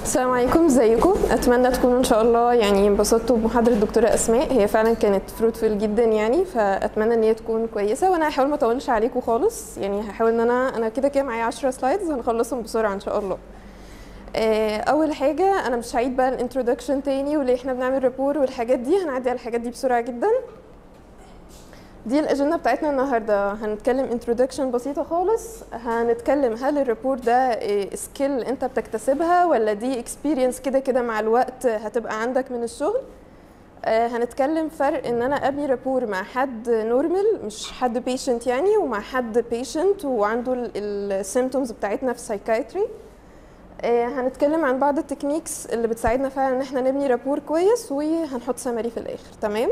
السلام عليكم ازيكم اتمنى تكونوا ان شاء الله يعني انبسطتوا بمحاضره الدكتوره اسماء هي فعلا كانت فروتفul جدا يعني فاتمنى ان هي تكون كويسه وانا هحاول ما اطولش عليكم خالص يعني هحاول ان انا انا كده كده معايا 10 سلايدز هنخلصهم بسرعه ان شاء الله آه، اول حاجه انا مش هعيد بقى الانترودكشن تاني وليه احنا بنعمل ريبور والحاجات دي هنعدي على الحاجات دي بسرعه جدا دي الاجنده بتاعتنا النهارده هنتكلم انترودكشن بسيطه خالص هنتكلم هل الريبورت ده سكيل انت بتكتسبها ولا دي اكسبيرينس كده كده مع الوقت هتبقى عندك من الشغل آه، هنتكلم فرق ان انا ابني رابور مع حد نورمال مش حد بيشنت يعني ومع حد بيشنت وعنده السيمتومز بتاعتنا في سايكايتري هنتكلم عن بعض التكنيكس اللي بتساعدنا فعلا ان احنا نبني رابور كويس وهنحط سمري في الاخر تمام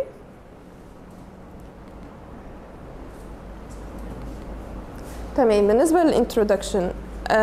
تمام بالنسبه للانترودكشن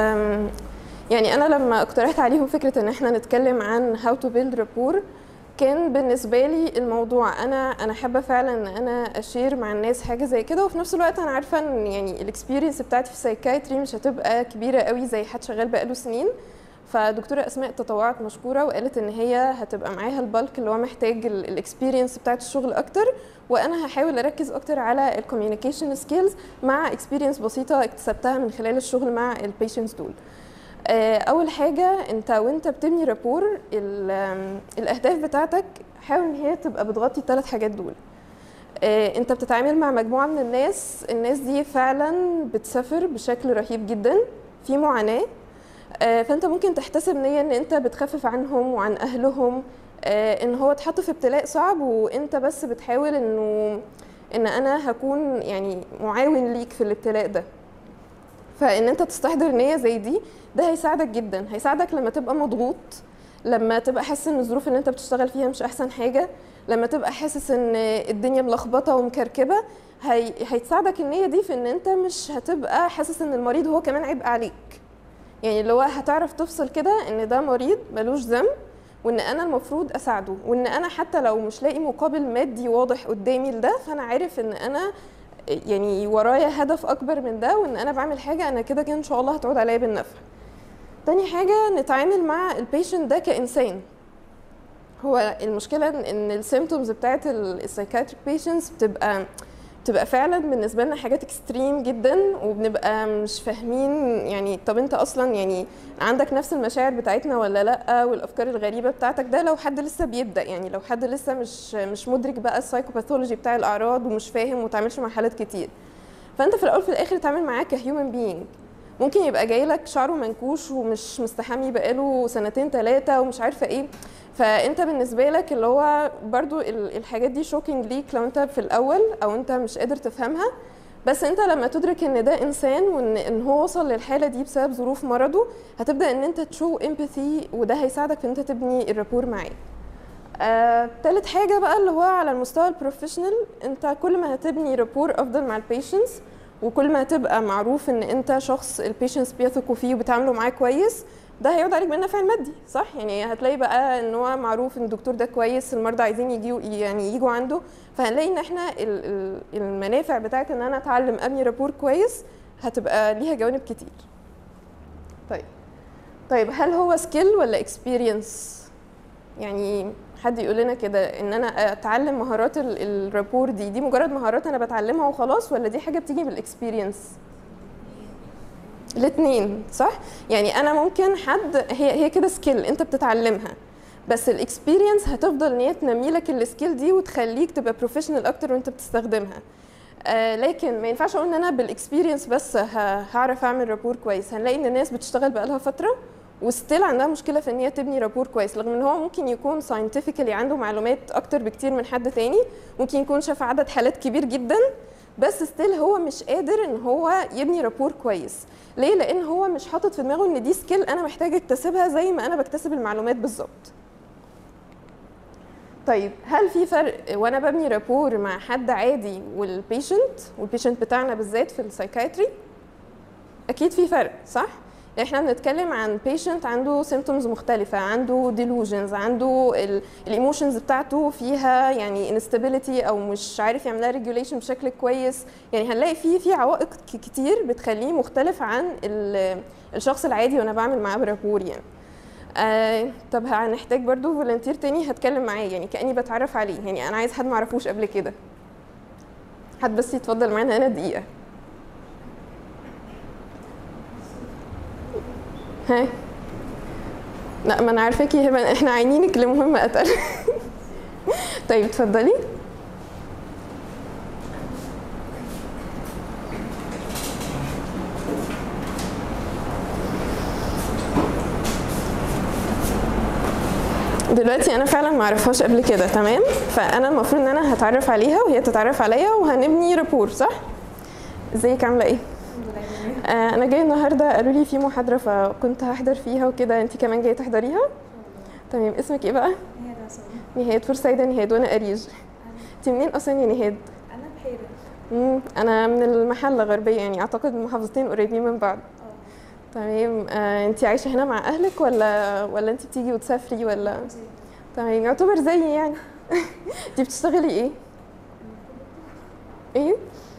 يعني انا لما اقترحت عليهم فكره ان احنا نتكلم عن هاو تو بيلد رابور كان بالنسبه لي الموضوع انا انا حابه فعلا ان انا اشير مع الناس حاجه زي كده وفي نفس الوقت انا عارفه ان يعني الاكسبيرينس بتاعتي في السايكايتري مش هتبقى كبيره قوي زي حد شغال بقاله سنين فدكتوره اسماء تطوعت مشكوره وقالت ان هي هتبقى معاها البلك اللي هو محتاج الاكسبيرينس بتاعت الشغل اكتر وانا هحاول اركز اكتر على الكوميونيكيشن سكيلز مع اكسبيرينس بسيطه اكتسبتها من خلال الشغل مع البيشنتس دول اول حاجه انت وانت بتبني رابور الاهداف بتاعتك حاول ان هي تبقى بتغطي الثلاث حاجات دول انت بتتعامل مع مجموعه من الناس الناس دي فعلا بتسافر بشكل رهيب جدا في معاناه فانت ممكن تحتسب نيه ان انت بتخفف عنهم وعن اهلهم ان هو اتحط في ابتلاء صعب وانت بس بتحاول انه ان انا هكون يعني معاون ليك في الابتلاء ده فان انت تستحضر نيه زي دي ده هيساعدك جدا هيساعدك لما تبقى مضغوط لما تبقى حاسس ان الظروف اللي انت بتشتغل فيها مش احسن حاجه لما تبقى حاسس ان الدنيا ملخبطه ومكركبه هي... هتساعدك النيه دي في ان انت مش هتبقى حاسس ان المريض هو كمان عبء عليك يعني اللي هو هتعرف تفصل كده ان ده مريض ملوش ذنب وان انا المفروض اساعده وان انا حتى لو مش لاقي مقابل مادي واضح قدامي لده فانا عارف ان انا يعني ورايا هدف اكبر من ده وان انا بعمل حاجه انا كده كده ان شاء الله هتعود عليا بالنفع تاني حاجه نتعامل مع البيشنت ده كانسان هو المشكله ان السيمتومز بتاعت السايكاتريك بيشنتس بتبقى بتبقى فعلا بالنسبه لنا حاجات اكستريم جدا وبنبقى مش فاهمين يعني طب انت اصلا يعني عندك نفس المشاعر بتاعتنا ولا لا والافكار الغريبه بتاعتك ده لو حد لسه بيبدا يعني لو حد لسه مش مش مدرك بقى السايكوباثولوجي بتاع الاعراض ومش فاهم ومتعاملش مع حالات كتير فانت في الاول في الاخر تتعامل معاه كهيومن بينج ممكن يبقى جاي لك شعره منكوش ومش مستحمي بقاله سنتين ثلاثه ومش عارفه ايه فانت بالنسبه لك اللي هو برضو الحاجات دي شوكينج ليك لو انت في الاول او انت مش قادر تفهمها بس انت لما تدرك ان ده انسان وان ان هو وصل للحاله دي بسبب ظروف مرضه هتبدا ان انت تشو امباثي وده هيساعدك في ان انت تبني الرابور معاه آه، تالت حاجه بقى اللي هو على المستوى البروفيشنال انت كل ما هتبني رابور افضل مع البيشنتس وكل ما هتبقى معروف ان انت شخص البيشنتس بيثقوا فيه وبيتعاملوا معاه كويس ده هيعود عليك بالنفع المادي صح يعني هتلاقي بقى ان هو معروف ان الدكتور ده كويس المرضى عايزين يجيوا يعني يجوا عنده فهنلاقي ان احنا المنافع بتاعت ان انا اتعلم ابني رابور كويس هتبقى ليها جوانب كتير طيب طيب هل هو سكيل ولا اكسبيرينس يعني حد يقول لنا كده ان انا اتعلم مهارات الرابور دي دي مجرد مهارات انا بتعلمها وخلاص ولا دي حاجه بتيجي بالاكسبيرينس الاثنين صح يعني انا ممكن حد هي هي كده سكيل انت بتتعلمها بس الاكسبيرينس هتفضل ان هي تنمي لك السكيل دي وتخليك تبقى بروفيشنال اكتر وانت بتستخدمها آه لكن ما ينفعش اقول ان انا بالاكسبيرينس بس هعرف اعمل رابور كويس هنلاقي ان الناس بتشتغل بقالها فتره وستيل عندها مشكله في ان هي تبني رابور كويس رغم ان هو ممكن يكون ساينتفيكالي عنده معلومات اكتر بكتير من حد تاني ممكن يكون شاف عدد حالات كبير جدا بس ستيل هو مش قادر ان هو يبني رابور كويس ليه لان هو مش حاطط في دماغه ان دي سكيل انا محتاج اكتسبها زي ما انا بكتسب المعلومات بالظبط طيب هل في فرق وانا ببني رابور مع حد عادي والبيشنت والبيشنت بتاعنا بالذات في السايكايتري اكيد في فرق صح احنا بنتكلم عن بيشنت عنده سيمتومز مختلفة عنده ديلوجنز عنده الايموشنز بتاعته فيها يعني انستابيليتي او مش عارف يعملها ريجوليشن بشكل كويس يعني هنلاقي فيه في عوائق كتير بتخليه مختلف عن الشخص العادي وانا بعمل معاه برابور يعني آه طب هنحتاج برضو فولنتير تاني هتكلم معاه يعني كاني بتعرف عليه يعني انا عايز حد معرفوش قبل كده حد بس يتفضل معانا هنا دقيقه ها لا ما انا عارفاكي هبه احنا عاينينك لمهمه اتقل طيب اتفضلي دلوقتي انا فعلا ما اعرفهاش قبل كده تمام فانا المفروض ان انا هتعرف عليها وهي تتعرف عليا وهنبني ريبور صح ازيك عامله ايه آه انا جايه النهارده قالوا لي في محاضره فكنت هحضر فيها وكده انت كمان جايه تحضريها تمام اسمك ايه بقى نهاد عصام نهاد فرسايده نهاد وانا اريج انت منين اصلا يا نهاد انا بحيرة مم، انا من المحله غربيه يعني اعتقد المحافظتين قريبين من بعض اه تمام آه انت عايشه هنا مع اهلك ولا ولا انت بتيجي وتسافري ولا زي تمام يعتبر زيي يعني انت بتشتغلي ايه ايه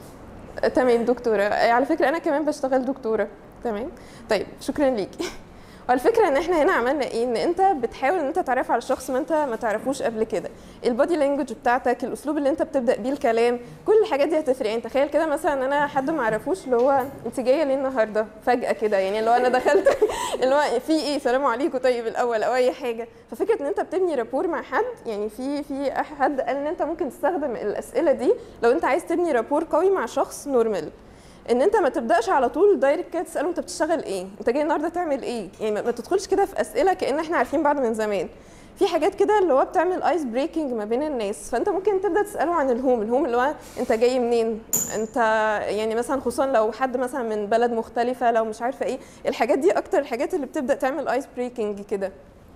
آه، تمام دكتوره آه، على فكره انا كمان بشتغل دكتوره تمام طيب شكرا ليكي والفكره ان احنا هنا عملنا ايه ان انت بتحاول ان انت تعرف على شخص ما انت ما تعرفوش قبل كده البادي لانجوج بتاعتك الاسلوب اللي انت بتبدا بيه الكلام كل الحاجات دي هتفرق يعني تخيل كده مثلا انا حد ما اعرفوش اللي هو انت جايه ليه النهارده فجاه كده يعني اللي هو انا دخلت اللي هو في ايه سلام عليكم طيب الاول او اي حاجه ففكره ان انت بتبني رابور مع حد يعني في في حد قال ان انت ممكن تستخدم الاسئله دي لو انت عايز تبني رابور قوي مع شخص نورمال ان انت ما تبداش على طول دايركت كده تساله انت بتشتغل ايه انت جاي النهارده تعمل ايه يعني ما ما تدخلش كده في اسئله كان احنا عارفين بعض من زمان في حاجات كده اللي هو بتعمل ايس بريكنج ما بين الناس فانت ممكن تبدا تساله عن الهوم الهوم اللي هو انت جاي منين انت يعني مثلا خصوصا لو حد مثلا من بلد مختلفه لو مش عارفه ايه الحاجات دي اكتر الحاجات اللي بتبدا تعمل ايس بريكنج كده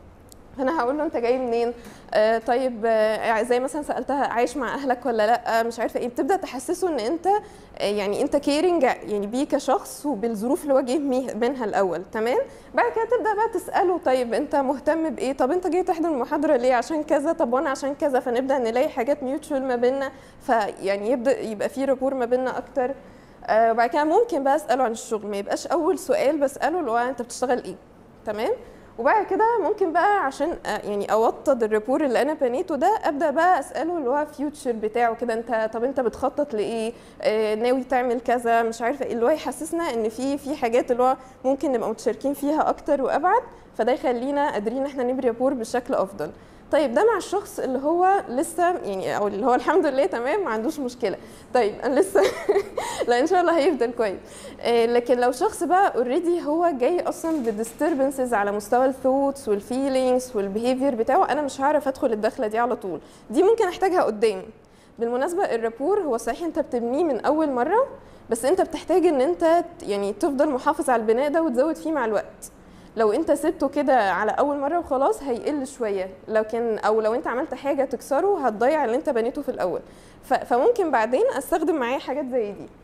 فانا هقول له انت جاي منين آه طيب آه زي مثلا سالتها عايش مع اهلك ولا لا آه مش عارفه ايه بتبدا تحسسه ان انت آه يعني انت كيرنج يعني بيه كشخص وبالظروف اللي هو جه ميه- منها الاول تمام بعد كده تبدا بقى تساله طيب انت مهتم بايه طب انت جاي تحضر المحاضره ليه عشان كذا طب وانا عشان كذا فنبدا نلاقي حاجات ميوتشوال ما بيننا فيعني يبدا يبقى في رابور ما بيننا اكتر آه وبعد كده ممكن بقى اساله عن الشغل ما يبقاش اول سؤال بساله اللي هو انت بتشتغل ايه تمام وبعد كده ممكن بقى عشان آه، يعني اوطد الريبور اللي انا بنيته ده ابدا بقى اساله اللي هو فيوتشر بتاعه كده انت طب انت بتخطط لايه آه، ناوي تعمل كذا مش عارفه ايه اللي هو يحسسنا ان في في حاجات اللي هو ممكن نبقى متشاركين فيها اكتر وابعد فده يخلينا قادرين احنا نبني ريبور بشكل افضل طيب ده مع الشخص اللي هو لسه يعني او اللي هو الحمد لله تمام ما عندوش مشكله طيب انا لسه لا ان شاء الله هيفضل كويس آه، لكن لو شخص بقى اوريدي هو جاي اصلا بديستربنسز على مستوى الثوتس والفيلينجز والبيهيفير بتاعه انا مش هعرف ادخل الدخله دي على طول دي ممكن احتاجها قدام بالمناسبه الرابور هو صحيح انت بتبنيه من اول مره بس انت بتحتاج ان انت ت- يعني تفضل محافظ على البناء ده وتزود فيه مع الوقت لو انت سبته كده على اول مره وخلاص هيقل شويه لكن او لو انت عملت حاجه تكسره هتضيع اللي انت بنيته في الاول ف- فممكن بعدين استخدم معاه حاجات زي دي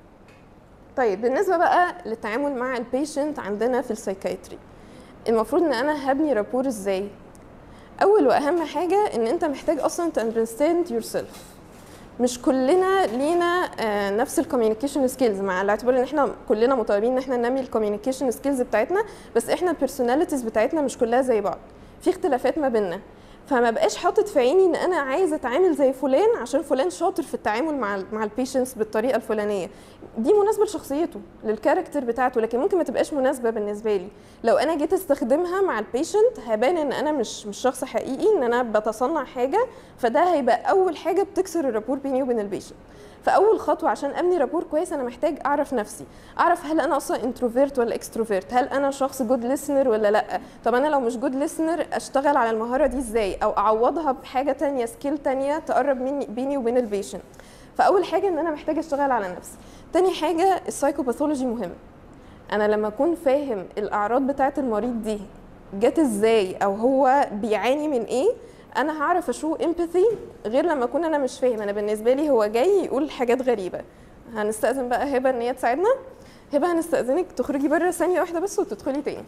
طيب بالنسبه بقى للتعامل مع البيشنت عندنا في السايكايتري المفروض ان انا هبني رابور ازاي اول واهم حاجه ان انت محتاج اصلا to understand yourself مش كلنا لينا آه، نفس الكوميونيكيشن سكيلز مع الاعتبار ان احنا كلنا مطالبين ان احنا ننمي الكوميونيكيشن سكيلز بتاعتنا بس احنا البيرسوناليتيز بتاعتنا مش كلها زي بعض في اختلافات ما بيننا فما بقاش حاطط في عيني ان انا عايزه اتعامل زي فلان عشان فلان شاطر في التعامل مع ال مع البيشنتس بالطريقه الفلانيه دي مناسبه لشخصيته للكاركتر بتاعته لكن ممكن ما تبقاش مناسبه بالنسبه لي لو انا جيت استخدمها مع البيشنت هبان ان انا مش مش شخص حقيقي ان انا بتصنع حاجه فده هيبقى اول حاجه بتكسر الرابور بيني وبين البيشنت فاول خطوه عشان ابني رابور كويس انا محتاج اعرف نفسي اعرف هل انا اصلا انتروفيرت ولا اكستروفيرت هل انا شخص جود ليسنر ولا لا طب انا لو مش جود ليسنر اشتغل على المهاره دي ازاي او اعوضها بحاجه تانية سكيل تانية تقرب مني بيني وبين البيشنت فاول حاجه ان انا محتاج اشتغل على نفسي تاني حاجه السايكوباثولوجي مهم انا لما اكون فاهم الاعراض بتاعه المريض دي جت ازاي او هو بيعاني من ايه انا هعرف اشو امباثي غير لما اكون انا مش فاهم انا بالنسبه لي هو جاي يقول حاجات غريبه هنستأذن بقى هبه ان هي تساعدنا هبه هنستأذنك تخرجي بره ثانيه واحده بس وتدخلي تاني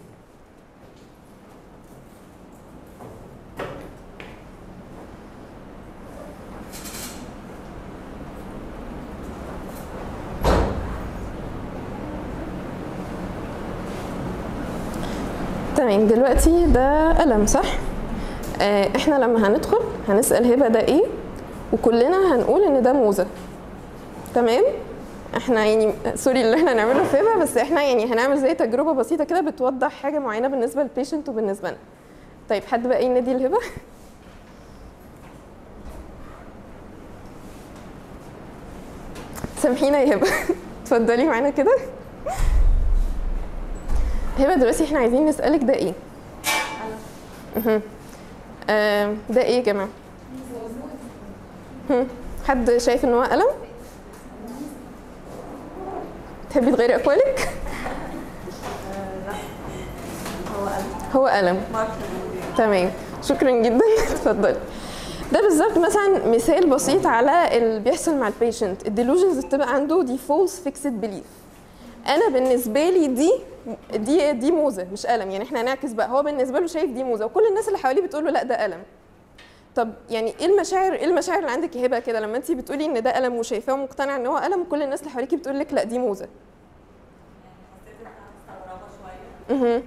تمام تمام دلوقتي ده قلم صح آه احنا لما هندخل هنسال هبه ده ايه وكلنا هنقول ان ده موزه تمام احنا يعني سوري اللي احنا هنعمله في هبه بس احنا يعني هنعمل زي تجربه بسيطه كده بتوضح حاجه معينه بالنسبه للبيشنت وبالنسبه لنا طيب حد بقى ينادي الهبه سامحينا يا هبه اتفضلي معانا كده هبه دلوقتي احنا عايزين نسالك ده ايه مهم. آه ده ايه يا جماعه هم. حد شايف ان هو قلم تحبي تغيري اقوالك هو قلم هو قلم ماركر تمام شكرا جدا اتفضلي ده بالظبط مثلا مثال بسيط على اللي بيحصل مع البيشنت الديلوجنز اللي بتبقى عنده دي فولس فيكسد بليف انا بالنسبه لي دي دي دي موزه مش قلم يعني احنا هنعكس بقى هو بالنسبه له شايف دي موزه وكل الناس اللي حواليه بتقول له لا ده قلم طب يعني ايه المشاعر ايه المشاعر اللي عندك يا هبه كده لما انت بتقولي ان ده قلم وشايفاه ومقتنعه ان هو قلم وكل الناس اللي حواليكي بتقول لك لا دي موزه اها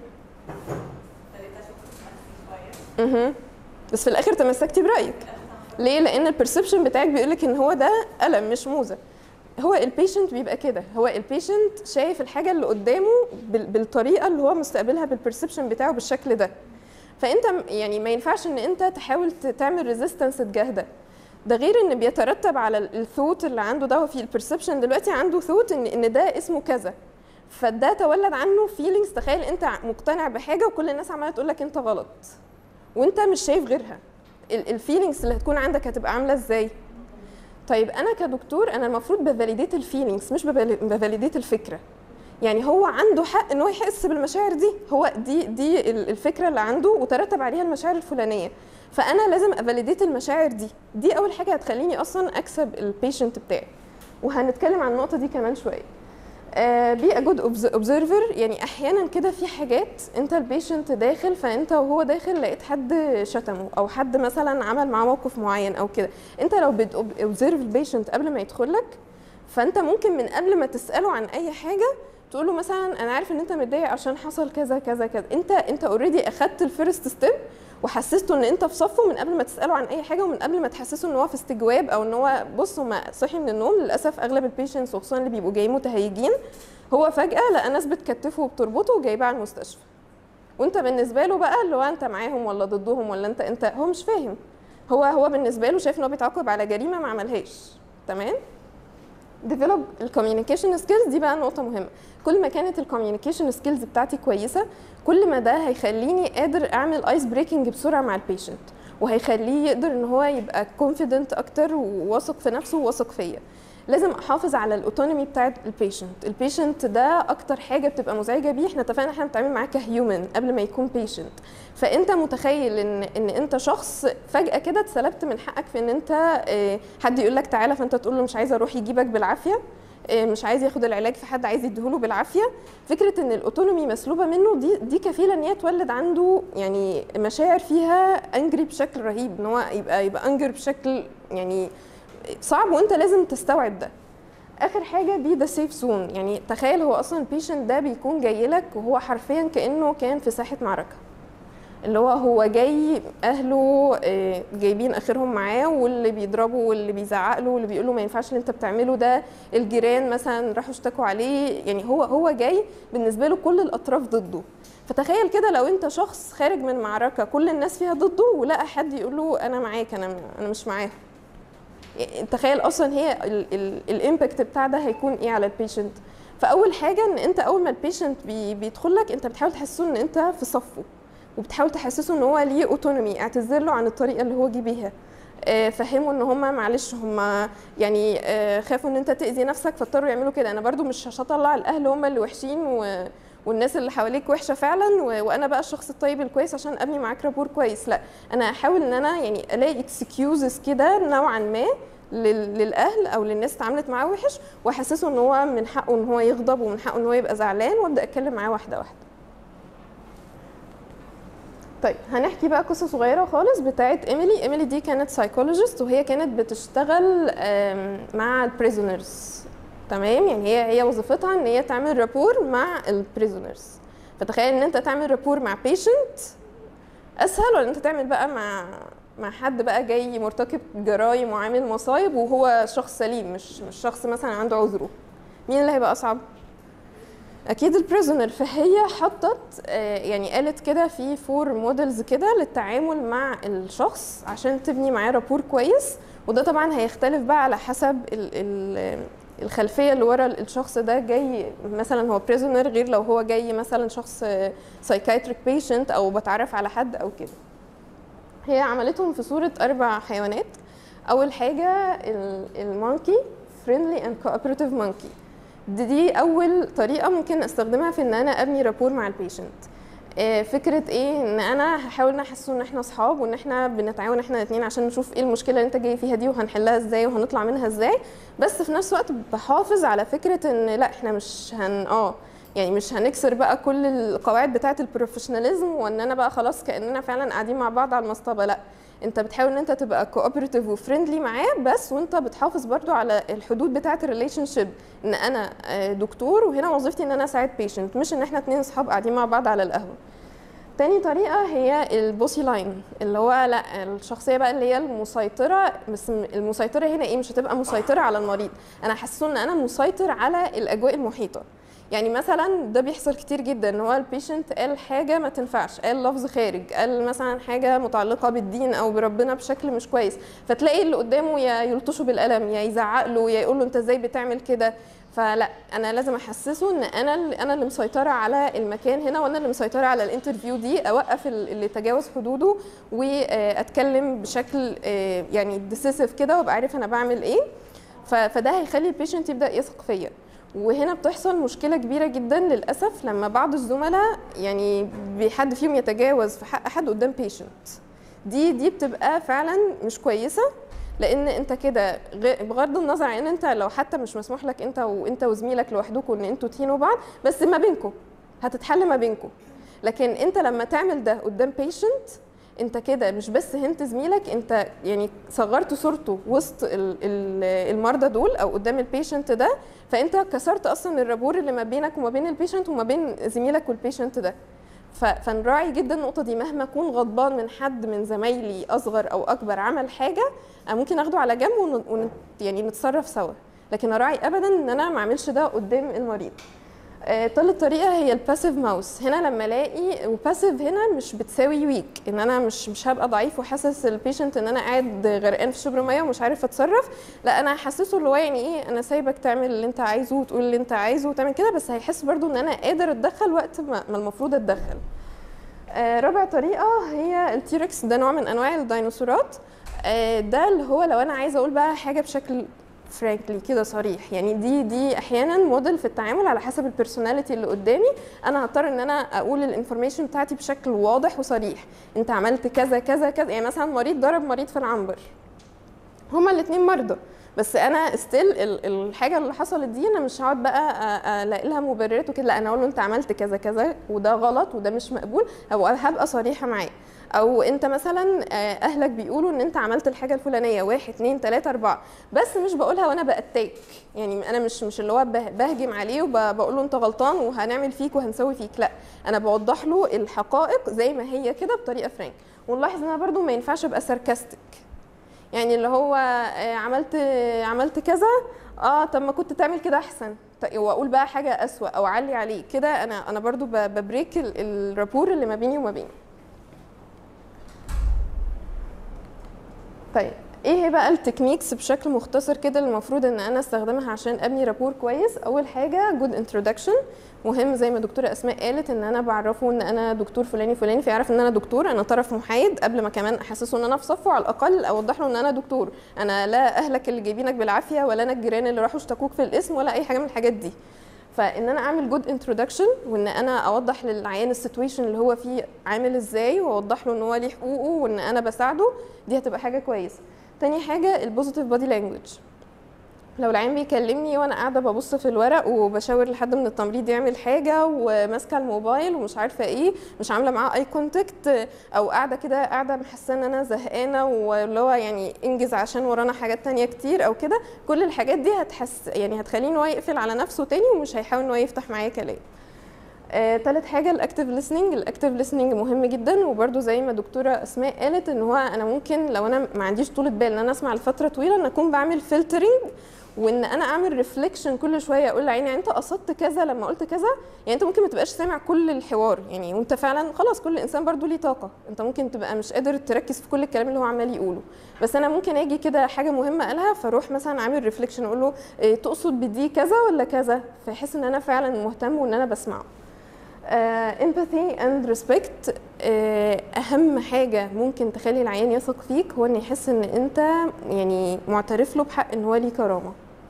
اها بس في الاخر تمسكتي برايك ليه لان البرسبشن بتاعك بيقول لك ان هو ده قلم مش موزه هو البيشنت بيبقى كده هو البيشنت شايف الحاجه اللي قدامه بال- بالطريقه اللي هو مستقبلها بالبرسبشن بتاعه بالشكل ده فانت م- يعني ما ينفعش ان انت تحاول ت- تعمل ريزيستنس تجاه ده ده غير ان بيترتب على الثوت اللي عنده ده هو في البرسبشن دلوقتي عنده ثوت ان ان ده اسمه كذا فده تولد عنه فيلينجز تخيل انت مقتنع بحاجه وكل الناس عماله تقول لك انت غلط وانت مش شايف غيرها الفيلينجز اللي هتكون عندك هتبقى عامله ازاي طيب انا كدكتور انا المفروض بفاليديت الفيلينجز مش بفاليديت الفكره يعني هو عنده حق ان هو يحس بالمشاعر دي هو دي دي ال- الفكره اللي عنده وترتب عليها المشاعر الفلانيه فانا لازم افاليديت المشاعر دي دي اول حاجه هتخليني اصلا اكسب البيشنت بتاعي وهنتكلم عن النقطه دي كمان شويه بي ا جود اوبزرفر يعني احيانا كده في حاجات انت البيشنت داخل فانت وهو داخل لقيت حد شتمه او حد مثلا عمل معاه موقف معين او كده انت لو بتوبزرف البيشنت قبل ما يدخل لك فانت ممكن من قبل ما تساله عن اي حاجه تقول له مثلا انا عارف ان انت متضايق عشان حصل كذا كذا كذا انت انت اوريدي اخدت الفيرست ستيب وحسسته ان انت في صفه من قبل ما تساله عن اي حاجه ومن قبل ما تحسسه ان هو في استجواب او ان هو بص هو صحي من النوم للاسف اغلب البيشنتس وخصوصا اللي بيبقوا جايين متهيجين هو فجاه لقى ناس بتكتفه وبتربطه وجايباه على المستشفى وانت بالنسبه له بقى اللي هو انت معاهم ولا ضدهم ولا انت انت هو مش فاهم هو هو بالنسبه له شايف ان هو بيتعاقب على جريمه ما عملهاش تمام ديفلوب الكوميونيكيشن سكيلز دي بقى نقطه مهمه كل ما كانت الكوميونيكيشن سكيلز بتاعتي كويسه كل ما ده هيخليني قادر اعمل ايس بريكنج بسرعه مع البيشنت وهيخليه يقدر ان هو يبقى كونفيدنت اكتر وواثق في نفسه وواثق فيا لازم احافظ على الاوتونومي بتاعت البيشنت البيشنت ده اكتر حاجه بتبقى مزعجه بيه احنا اتفقنا احنا بنتعامل معاه كهيومن قبل ما يكون بيشنت فانت متخيل ان ان انت شخص فجاه كده اتسلبت من حقك في ان انت اه، حد يقول لك تعالى فانت تقول له مش عايزه اروح يجيبك بالعافيه اه، مش عايز ياخد العلاج في حد عايز يديهوله بالعافيه فكره ان الاوتونومي مسلوبه منه دي دي كفيله ان هي تولد عنده يعني مشاعر فيها انجري بشكل رهيب ان هو يبقى يبقى انجر بشكل يعني صعب وانت لازم تستوعب ده اخر حاجه بي ذا سيف زون يعني تخيل هو اصلا البيشنت ده بيكون جاي لك وهو حرفيا كانه كان في ساحه معركه اللي هو هو جاي اهله آه، جايبين اخرهم معاه واللي بيضربه واللي بيزعق له واللي بيقول له ما ينفعش اللي انت بتعمله ده الجيران مثلا راحوا اشتكوا عليه يعني هو هو جاي بالنسبه له كل الاطراف ضده فتخيل كده لو انت شخص خارج من معركه كل الناس فيها ضده ولقى حد يقول له انا معاك انا انا مش معاهم تخيل اصلا هي الامباكت بتاع ده هيكون ايه على البيشنت فاول حاجه ان انت اول ما البيشنت بي بيدخل لك انت بتحاول تحسسه ان انت في صفه وبتحاول تحسسه ان هو ليه اوتونومي اعتذر له عن الطريقه اللي هو جه بيها آه، فهمه ان هم معلش هم يعني آه، خافوا ان انت تاذي نفسك فاضطروا يعملوا كده انا برضو مش مش هطلع الاهل هم اللي وحشين و والناس اللي حواليك وحشه فعلا و... وانا بقى الشخص الطيب الكويس عشان ابني معاك رابور كويس لا انا هحاول ان انا يعني الاقي اكسكيوزز كده نوعا ما لل... للاهل او للناس اتعاملت معاه وحش واحسسه ان هو من حقه ان هو يغضب ومن حقه ان هو يبقى زعلان وابدا اتكلم معاه واحده واحده طيب هنحكي بقى قصه صغيره خالص بتاعت ايميلي ايميلي دي كانت سايكولوجيست وهي كانت بتشتغل آم، مع البريزونرز تمام يعني هي هي وظيفتها ان هي تعمل رابور مع البريزونرز فتخيل ان انت تعمل رابور مع بيشنت اسهل ولا انت تعمل بقى مع مع حد بقى جاي مرتكب جرايم وعامل مصايب وهو شخص سليم مش مش شخص مثلا عنده عذره مين اللي هيبقى اصعب اكيد البريزونر فهي حطت آه، يعني قالت كده في فور موديلز كده للتعامل مع الشخص عشان تبني معاه رابور كويس وده طبعا هيختلف بقى على حسب ال ال الخلفيه اللي ورا الشخص ده جاي مثلا هو بريزونر غير لو هو جاي مثلا شخص سايكايتريك بيشنت او بتعرف على حد او كده هي عملتهم في صوره اربع حيوانات اول حاجه المونكي فريندلي اند كوبراتيف مونكي دي, دي اول طريقه ممكن استخدمها في ان انا ابني رابور مع البيشنت آه، فكره ايه ان انا هحاول نحسه ان احنا اصحاب وان احنا بنتعاون احنا الاثنين عشان نشوف ايه المشكله اللي انت جاي فيها دي وهنحلها ازاي وهنطلع منها ازاي بس في نفس الوقت بحافظ على فكره ان لا احنا مش هن اه يعني مش هنكسر بقى كل القواعد بتاعه البروفيشناليزم وان انا بقى خلاص كاننا فعلا قاعدين مع بعض على المصطبه لا انت بتحاول ان انت تبقى كوبراتيف وفريندلي معاه بس وانت بتحافظ برضو على الحدود بتاعه الريليشن شيب ان انا آه، دكتور وهنا وظيفتي ان انا اساعد بيشنت مش ان احنا اتنين اصحاب قاعدين مع بعض على القهوه تاني طريقة هي البوسي لاين اللي هو لا الشخصية بقى اللي هي المسيطرة بس المسيطرة هنا ايه مش هتبقى مسيطرة على المريض انا حاسه ان انا مسيطر على الاجواء المحيطة يعني مثلا ده بيحصل كتير جدا ان هو البيشنت قال حاجه ما تنفعش قال لفظ خارج قال مثلا حاجه متعلقه بالدين او بربنا بشكل مش كويس فتلاقي اللي قدامه يا يلطشه بالقلم يا يزعق له يا يقول له انت ازاي بتعمل كده فلا انا لازم احسسه ان انا اللي انا اللي مسيطره على المكان هنا وانا اللي مسيطره على الانترفيو دي اوقف اللي تجاوز حدوده واتكلم بشكل آه، يعني ديسيسيف كده وابقى عارف انا بعمل ايه فده هيخلي البيشنت يبدا يثق فيا وهنا بتحصل مشكله كبيره جدا للاسف لما بعض الزملاء يعني حد فيهم يتجاوز في حق حد قدام بيشنت دي دي بتبقى فعلا مش كويسه لان انت كده بغض النظر عن ان انت لو حتى مش مسموح لك انت وانت وزميلك لوحدكم ان انتوا تهينوا بعض بس ما بينكم هتتحل ما بينكم لكن انت لما تعمل ده قدام بيشنت انت كده مش بس هنت زميلك انت يعني صغرت صورته وسط المرضى دول او قدام البيشنت ده فانت كسرت اصلا الرابور اللي ما بينك وما بين البيشنت وما بين زميلك والبيشنت ده فنراعي جدا النقطه دي مهما اكون غضبان من حد من زمايلي اصغر او اكبر عمل حاجه ممكن اخده على جنب ون... يعني نتصرف سوا لكن اراعي ابدا ان انا ما اعملش ده قدام المريض آه، تالت طريقه هي الباسيف ماوس هنا لما الاقي وباسيف هنا مش بتساوي ويك ان انا مش مش هبقى ضعيف وحاسس البيشنت ان انا قاعد غرقان في شبر ميه ومش عارف اتصرف لا انا هحسسه اللي هو يعني ايه انا سايبك تعمل اللي انت عايزه وتقول اللي انت عايزه وتعمل كده بس هيحس برضو ان انا قادر اتدخل وقت ما المفروض اتدخل آه رابع طريقه هي التيركس ده نوع من انواع الديناصورات آه ده اللي هو لو انا عايزه اقول بقى حاجه بشكل فرانكلي كده صريح يعني دي دي احيانا موديل في التعامل على حسب البيرسوناليتي اللي قدامي انا هضطر ان انا اقول الانفورميشن بتاعتي بشكل واضح وصريح انت عملت كذا كذا كذا يعني مثلا مريض ضرب مريض في العنبر هما الاثنين مرضى بس انا ستيل الحاجه اللي حصلت دي انا مش هقعد بقى الاقي لها مبررات وكده لا انا اقول له انت عملت كذا كذا وده غلط وده مش مقبول او هبقى صريحه معاه او انت مثلا آه، اهلك بيقولوا ان انت عملت الحاجه الفلانيه واحد اتنين تلاته اربعه بس مش بقولها وانا باتاك يعني انا مش مش اللي هو بهجم عليه وبقول له انت غلطان وهنعمل فيك وهنسوي فيك لا انا بوضح له الحقائق زي ما هي كده بطريقه فرانك ونلاحظ ان انا برده ما ينفعش ابقى ساركاستك يعني اللي هو آه، عملت عملت كذا اه طب ما كنت تعمل كده احسن واقول بقى حاجه اسوا او اعلي عليه كده انا انا برضو ببريك الرابور اللي ما بيني وما بينه طيب ايه بقى التكنيكس بشكل مختصر كده المفروض ان انا استخدمها عشان ابني رابور كويس اول حاجه جود انترودكشن مهم زي ما دكتوره اسماء قالت ان انا بعرفه ان انا دكتور فلاني فلاني فيعرف ان انا دكتور انا طرف محايد قبل ما كمان احسسه ان انا في صفه على الاقل اوضح له ان انا دكتور انا لا اهلك اللي جايبينك بالعافيه ولا انا الجيران اللي راحوا اشتكوك في الاسم ولا اي حاجه من الحاجات دي فان انا اعمل جود انترودكشن وان انا اوضح للعيان السيتويشن اللي هو فيه عامل ازاي واوضح له ان هو ليه حقوقه وان انا بساعده دي هتبقى حاجه كويسه تاني حاجه البوزيتيف بودي لانجوج لو العيان بيكلمني وانا قاعده ببص في الورق وبشاور لحد من التمريض يعمل حاجه وماسكه الموبايل ومش عارفه ايه مش عامله معاه اي كونتاكت او قاعده كده قاعده محسه ان انا زهقانه واللي هو يعني انجز عشان ورانا حاجات تانية كتير او كده كل الحاجات دي هتحس يعني هتخليه ان هو يقفل على نفسه تاني ومش هيحاول ان هو يفتح معايا كلام آه، تالت حاجة الاكتيف listening الاكتيف listening مهم جدا وبرده زي ما دكتورة اسماء قالت ان هو انا ممكن لو انا ما عنديش طولة بال ان انا اسمع لفترة طويلة ان اكون بعمل filtering وان انا اعمل ريفليكشن كل شويه اقول لعيني يعني انت قصدت كذا لما قلت كذا يعني انت ممكن ما تبقاش سامع كل الحوار يعني وانت فعلا خلاص كل انسان برضو ليه طاقه انت ممكن تبقى مش قادر تركز في كل الكلام اللي هو عمال يقوله بس انا ممكن اجي كده حاجه مهمه قالها فاروح مثلا عامل ريفليكشن اقول له إيه تقصد بدي كذا ولا كذا فيحس ان انا فعلا مهتم وان انا بسمعه empathy and respect uh, اهم حاجه ممكن تخلي العيان يثق فيك هو ان يحس ان انت يعني معترف له بحق ان هو ليه كرامه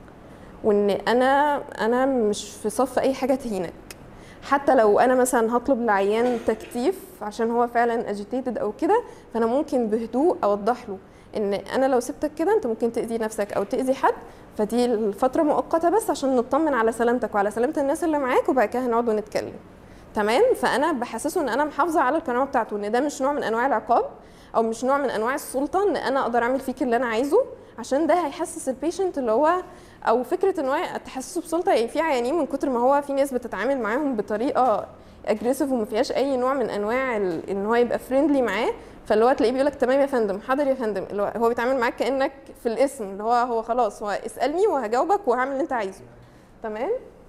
وان انا انا مش في صف اي حاجه تهينك حتى لو انا مثلا هطلب لعيان تكتيف عشان هو فعلا اجيتيتد او كده فانا ممكن بهدوء اوضح له ان انا لو سبتك كده انت ممكن تاذي نفسك او تاذي حد فدي الفتره مؤقته بس عشان نطمن على سلامتك وعلى سلامه الناس اللي معاك وبعد كده هنقعد ونتكلم تمام فانا بحسسه ان انا محافظه على الكرامه بتاعته ان ده مش نوع من انواع العقاب او مش نوع من انواع السلطه ان انا اقدر اعمل فيك اللي انا عايزه عشان ده هيحسس البيشنت اللي هو او فكره ان هو تحسسه بسلطه يعني في عيانين من كتر ما هو في ناس بتتعامل معاهم بطريقه اجريسيف وما فيهاش اي نوع من انواع ان هو يبقى فريندلي معاه فاللي هو تلاقيه بيقول لك تمام يا فندم حاضر يا فندم اللي هو هو بيتعامل معاك كانك في الاسم اللي هو هو خلاص هو اسالني وهجاوبك وهعمل اللي انت عايزه تمام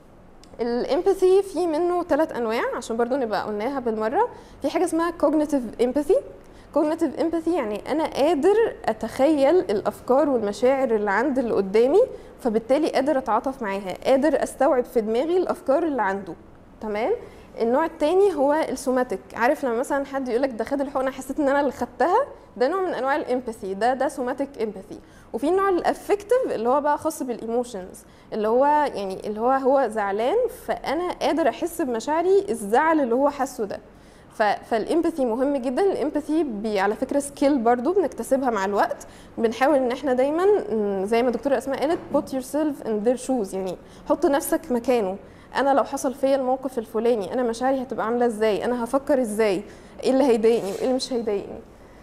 الامباثي في منه ثلاث انواع عشان برضو نبقى قلناها بالمره في حاجه اسمها cognitive empathy cognitive empathy يعني انا قادر اتخيل الافكار والمشاعر اللي عند اللي قدامي فبالتالي قادر اتعاطف معاها قادر استوعب في دماغي الافكار اللي عنده تمام النوع الثاني هو السوماتيك عارف لما مثلا حد يقول لك ده خد الحقنه حسيت ان انا اللي خدتها ده نوع من انواع الامباثي ده ده سوماتيك امباثي وفي النوع الافكتيف اللي هو بقى خاص بالايموشنز اللي هو يعني اللي هو هو زعلان فانا قادر احس بمشاعري الزعل اللي هو حاسه ده فالامباثي مهم جدا الامباثي على فكره سكيل برضو بنكتسبها مع الوقت بنحاول ان احنا دايما زي ما دكتوره اسماء قالت put yourself in their shoes يعني حط نفسك مكانه انا لو حصل فيا الموقف الفلاني انا مشاعري هتبقى عامله ازاي انا هفكر ازاي ايه اللي هيضايقني وايه اللي مش هيضايقني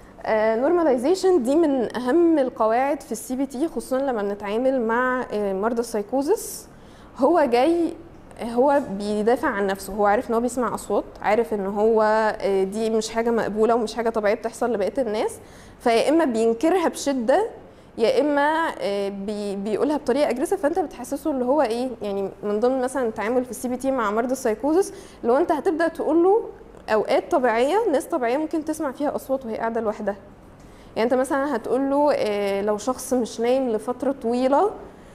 نورماليزيشن دي من اهم القواعد في السي بي تي خصوصا لما بنتعامل مع مرضى السايكوزس هو جاي هو بيدافع عن نفسه هو عارف ان هو بيسمع اصوات عارف ان هو دي مش حاجه مقبوله ومش حاجه طبيعيه بتحصل لبقيه الناس فيا اما بينكرها بشده يا اما بي بيقولها بطريقه اجريسيف فانت بتحسسه اللي هو ايه يعني من ضمن مثلا التعامل في السي بي تي مع مرضى السايكوزس اللي هو انت هتبدا تقول له اوقات طبيعيه ناس طبيعيه ممكن تسمع فيها اصوات وهي قاعده لوحدها يعني انت مثلا هتقول له لو شخص مش نايم لفتره طويله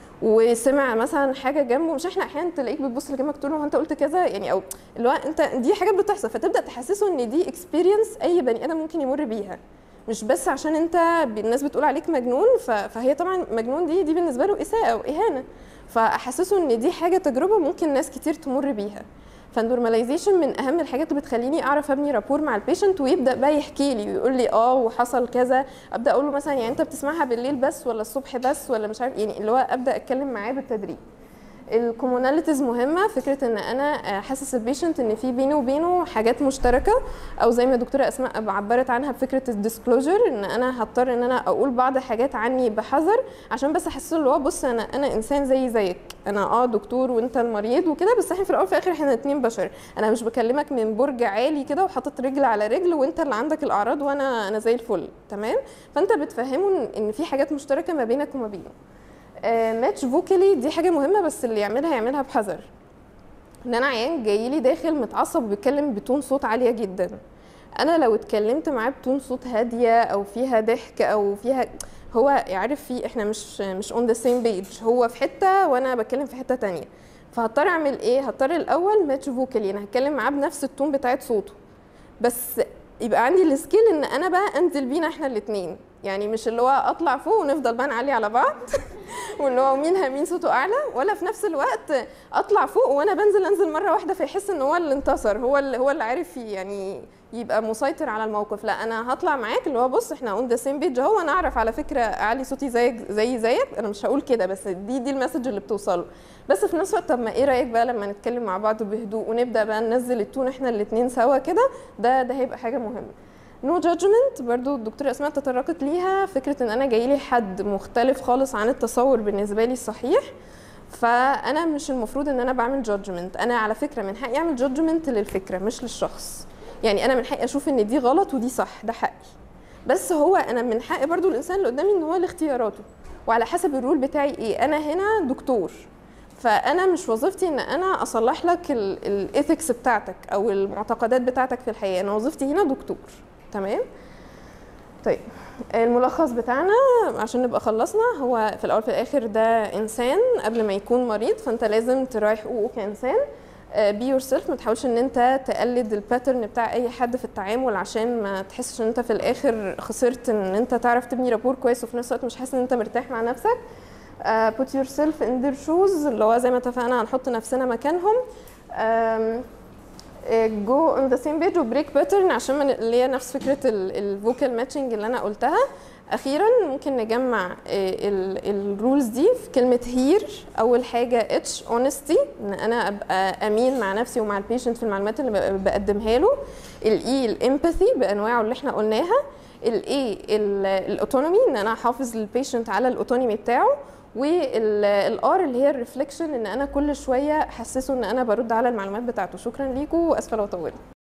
وسمع مثلا حاجه جنبه مش احنا احيانا تلاقيك بتبص لجنبك تقول له هو انت قلت كذا يعني او اللي هو انت دي حاجات بتحصل فتبدا تحسسه ان دي اكسبيرينس اي بني ادم ممكن يمر بيها مش بس عشان انت الناس بتقول عليك مجنون فهي طبعا مجنون دي دي بالنسبه له اساءه او اهانه فاحسسه ان دي حاجه تجربه ممكن ناس كتير تمر بيها فالنورماليزيشن من اهم الحاجات اللي بتخليني اعرف ابني رابور مع البيشنت ويبدا بقى يحكي لي ويقول لي اه وحصل كذا ابدا اقول له مثلا يعني انت بتسمعها بالليل بس ولا الصبح بس ولا مش عارف يعني اللي هو ابدا اتكلم معاه بالتدريج الكوموناليتيز مهمه فكره ان انا احسس البيشنت ان في بيني وبينه حاجات مشتركه او زي ما الدكتوره اسماء عبرت عنها بفكره الديسكلوجر ان انا هضطر ان انا اقول بعض حاجات عني بحذر عشان بس احسسه اللي هو بص انا انا انسان زي زيك انا اه دكتور وانت المريض وكده بس احنا في الاول وفي الاخر احنا اتنين بشر انا مش بكلمك من برج عالي كده وحاطط رجل على رجل وانت اللي عندك الاعراض وانا انا زي الفل تمام فانت بتفهمه ان في حاجات مشتركه ما بينك وما بينه ماتش فوكالي دي حاجه مهمه بس اللي يعملها يعملها بحذر ان انا عيان جاي لي داخل متعصب وبيتكلم بتون صوت عاليه جدا انا لو اتكلمت معاه بتون صوت هاديه او فيها ضحك او فيها هو يعرف في احنا مش مش اون ذا سيم بيج هو في حته وانا بتكلم في حته تانية فهضطر اعمل ايه هضطر الاول ماتش فوكالي انا هتكلم معاه بنفس التون بتاعت صوته بس يبقى عندي السكيل ان انا بقى انزل بينا احنا الاثنين يعني مش اللي هو اطلع فوق ونفضل بقى نعلي على بعض واللي هو مين مين صوته اعلى ولا في نفس الوقت اطلع فوق وانا بنزل انزل مره واحده فيحس ان هو اللي انتصر هو اللي هو اللي عارف يعني يبقى مسيطر على الموقف لا انا هطلع معاك اللي هو بص احنا اون ذا سيم بيج اهو انا اعرف على فكره اعلي صوتي زيك زي زيك انا مش هقول كده بس دي دي المسج اللي بتوصله بس في نفس الوقت طب ما ايه رايك بقى لما نتكلم مع بعض بهدوء ونبدا بقى ننزل التون احنا الاثنين سوا كده ده ده هيبقى حاجه مهمه نو no جادجمنت برضو الدكتوره اسماء تطرقت ليها فكره ان انا جاي لي حد مختلف خالص عن التصور بالنسبه لي الصحيح فانا مش المفروض ان انا بعمل جادجمنت انا على فكره من حقي اعمل جادجمنت للفكره مش للشخص يعني انا من حقي اشوف ان دي غلط ودي صح ده حقي بس هو انا من حق برضو الانسان اللي قدامي ان هو له اختياراته وعلى حسب الرول بتاعي ايه انا هنا دكتور فانا مش وظيفتي ان انا اصلح لك الايثكس بتاعتك او المعتقدات بتاعتك في الحياه انا وظيفتي هنا دكتور تمام طيب الملخص بتاعنا عشان نبقى خلصنا هو في الاول في الاخر ده انسان قبل ما يكون مريض فانت لازم تراعي حقوقه كانسان بي يور سيلف ما تحاولش ان انت تقلد الباترن بتاع اي حد في التعامل عشان ما تحسش ان انت في الاخر خسرت ان انت تعرف تبني رابور كويس وفي نفس الوقت مش حاسس ان انت مرتاح مع نفسك uh, put yourself in their shoes اللي هو زي ما اتفقنا هنحط نفسنا مكانهم um, جو اون ذا سيم بيج وبريك باترن عشان ما اللي هي نفس فكره الفوكال ماتشنج اللي انا قلتها اخيرا ممكن نجمع الرولز دي في كلمه هير اول حاجه اتش اونستي ان انا ابقى امين مع نفسي ومع البيشنت في المعلومات اللي بقدمها له الاي الامباثي بانواعه اللي احنا قلناها الاي الاوتونومي ان انا احافظ للبيشنت على الاوتونومي بتاعه والار اللي هي الريفليكشن ان انا كل شويه احسسه ان انا برد على المعلومات بتاعته شكرا ليكم واسفه لو طولت